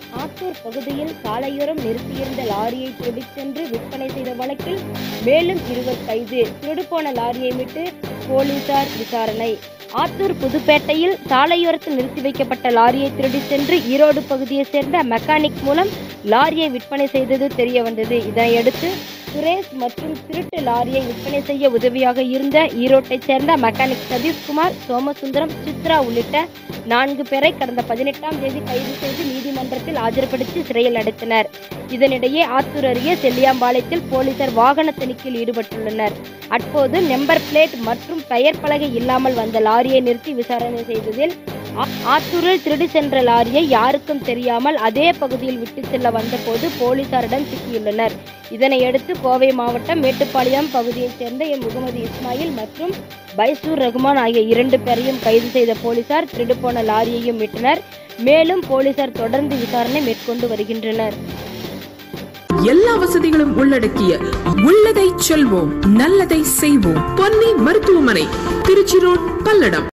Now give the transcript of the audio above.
ஆத்தூர் பகுதியில் சாலையோரம் நிறுத்தியிருந்த லாரியை திருடிச் சென்று விற்பனை செய்த வழக்கில் மேலும் இருவர் கைது திருடுபோன லாரியை மீட்டு போலீசார் விசாரணை ஆத்தூர் புதுப்பேட்டையில் சாலையோரத்தில் நிறுத்தி வைக்கப்பட்ட லாரியை திருடிச் சென்று ஈரோடு பகுதியைச் சேர்ந்த மெக்கானிக் மூலம் லாரியை விற்பனை செய்தது தெரிய வந்தது இதனையடுத்து சுரேஷ் மற்றும் திருட்டு லாரியை விற்பனை செய்ய உதவியாக இருந்த ஈரோட்டைச் சேர்ந்த மெக்கானிக் சதீஷ்குமார் சோமசுந்தரம் சித்ரா உள்ளிட்ட நான்கு பேரை கடந்த பதினெட்டாம் தேதி கைது செய்து நீதிமன்றத்தில் ஆஜர்படுத்தி சிறையில் அடைத்தனர் இதனிடையே ஆத்தூர் அருகே செல்லியாம்பாளையத்தில் போலீசார் வாகன தணிக்கையில் ஈடுபட்டுள்ளனர் அப்போது நம்பர் பிளேட் மற்றும் பெயர் பலகை இல்லாமல் வந்த லாரியை நிறுத்தி விசாரணை செய்ததில் ஆ- ஆத்தூரில் திருடி சென்ற லாரியை யாருக்கும் தெரியாமல் அதே பகுதியில் விட்டு செல்ல வந்தபோது போலீசாரிடம் சிக்கியுள்ளனர் இதனையடுத்து கோவை மாவட்டம் மேட்டுப்பாளையம் பகுதியைச் சேர்ந்த எம் முகமது இஸ்மாயில் மற்றும் பைசூர் ரகுமான் ஆகிய இரண்டு பேரையும் கைது செய்த போலீசார் திருடுபோன லாரியையும் மீட்டனர் மேலும் போலீசார் தொடர்ந்து விசாரணை மேற்கொண்டு வருகின்றனர் எல்லா வசதிகளும் உள்ளடக்கிய உள்ளதை செல்வோம் நல்லதை செய்வோம் பொன்னி மருத்துவமனை திருச்சி ரோட் பல்லடம்